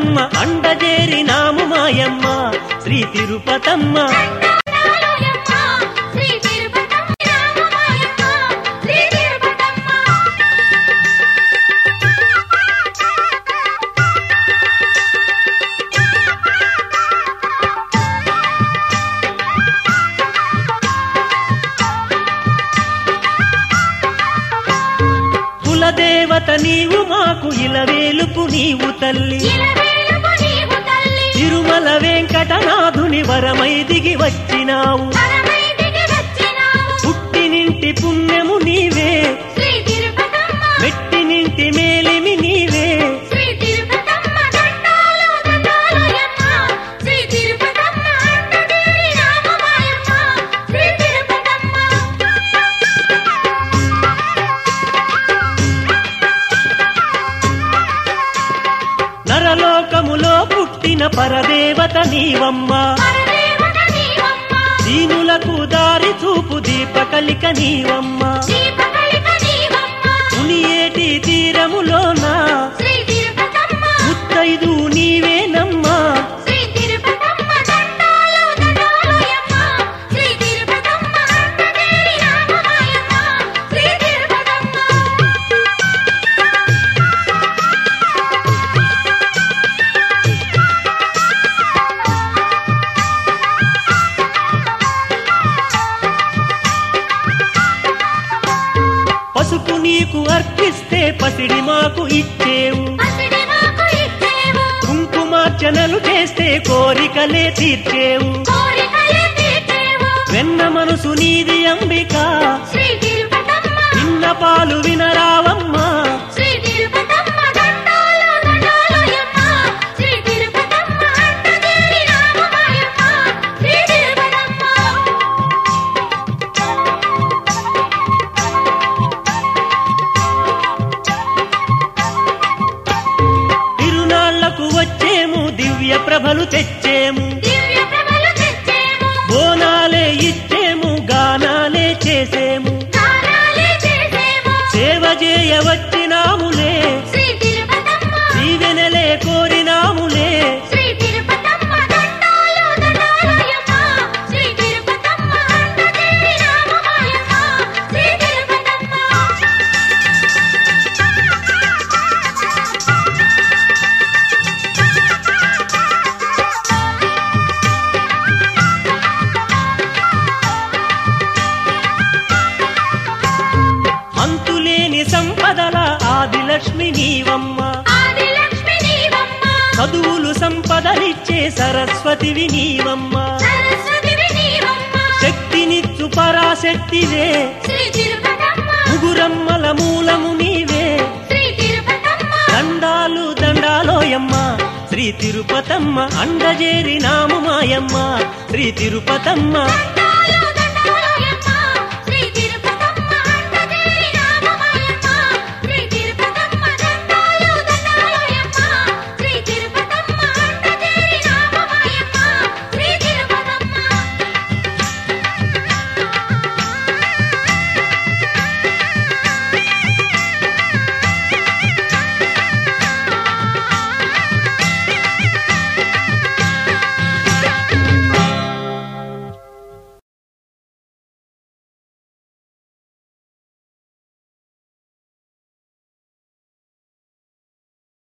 తిరుపతమ్మ అండజేరి నాము మాయమ్మ శ్రీ తిరుపతమ్మ దండాలయమ్మ శ్రీ తిరుపతమ్మ రామమాయమ్మ శ్రీ తిరుపతమ్మ కులదేవత నీవు మాకు ఇలవేలుపు నీవు తల్లి ఇలవేలుపు నీవు తల్లి తిరుమల వెంకటనాథుని వరమై దిగి వచ్చినావు పరమైదికి వచ్చినావు పుట్టినింటి పుణ్యము నీవే శ్రీ తిరుపతమ్మ మెట్టినింటి మేలిమి నీవే శ్రీ తిరుపతమ్మ దండాలు దండాలయమ్మ శ్రీ తిరుపతమ్మ అండదేవి రామమాయమ్మ శ్రీ తిరుపతమ్మ నరలోకములో పుట్టిన పరదేవత నీవమ్మ పరదేవత నీవమ్మ దీనులకు దారి చూపు దీపకలిక నీవమ్మ దీపకలిక నీవమ్మ మునియేటి తీరములోన శ్రీ తిరుపతమ్మ ముత్తైదు నీవేనమ్మా శ్రీ తిరుపతమ్మ దండాలు దండాలయమ్మ శ్రీ తిరుపతమ్మ అండదేవి రామమాయమ్మ శ్రీ తిరుపతమ్మ పసుపు నీకు అర్పిస్తే పసిడి మాకు ఇచ్చేవు పసిడి మాకు ఇచ్చేవు కుంకుమార్చనలు చేస్తే కోరికలే తీర్చేవు కోరికలే తీర్చేవు వెన్న మనసు నీది అంబిక శ్రీ తిరుపతమ్మ నిన్న పాలు వినరావమ్మా శ్రీ తిరుపతమ్మ దండాలు దండాలయమ్మ శ్రీ తిరుపతమ్మ అండదేవి రామమాయమ్మ శ్రీ తిరుపతమ్మ తిరునాళ్లకు వచ్చేము దివ్య ప్రభలు తెచ్చేము దివ్య ప్రభలు తెచ్చేము బోనాలే ఇచ్చేము గానాలే చేసేము దానాలే చేసేము సేవ చేయ వచ్చినాములే శ్రీ తిరుపతమ్మ దీవెనలే కోరినాములే శ్రీ తిరుపతమ్మ దండాలు దండాలయమ్మ శ్రీ తిరుపతమ్మ అండదేవి రామమాయమ్మ శ్రీ తిరుపతమ్మ అంతులేని సంపదల ఆదిలక్ష్మి నీవమ్మ ఆదిలక్ష్మి నీవమ్మ చదువులు సంపదలిచ్చే సరస్వతివి నీవమ్మ సరస్వతివి నీవమ్మ శక్తినిచ్చు పరాశక్తివే శ్రీ తిరుపతమ్మ ముగురమ్మల మూలము నీవే శ్రీ తిరుపతమ్మ దండాలు దండాలోయమ్మ శ్రీ తిరుపతమ్మ అండజేరి నాము మాయమ్మ శ్రీ తిరుపతమ్మ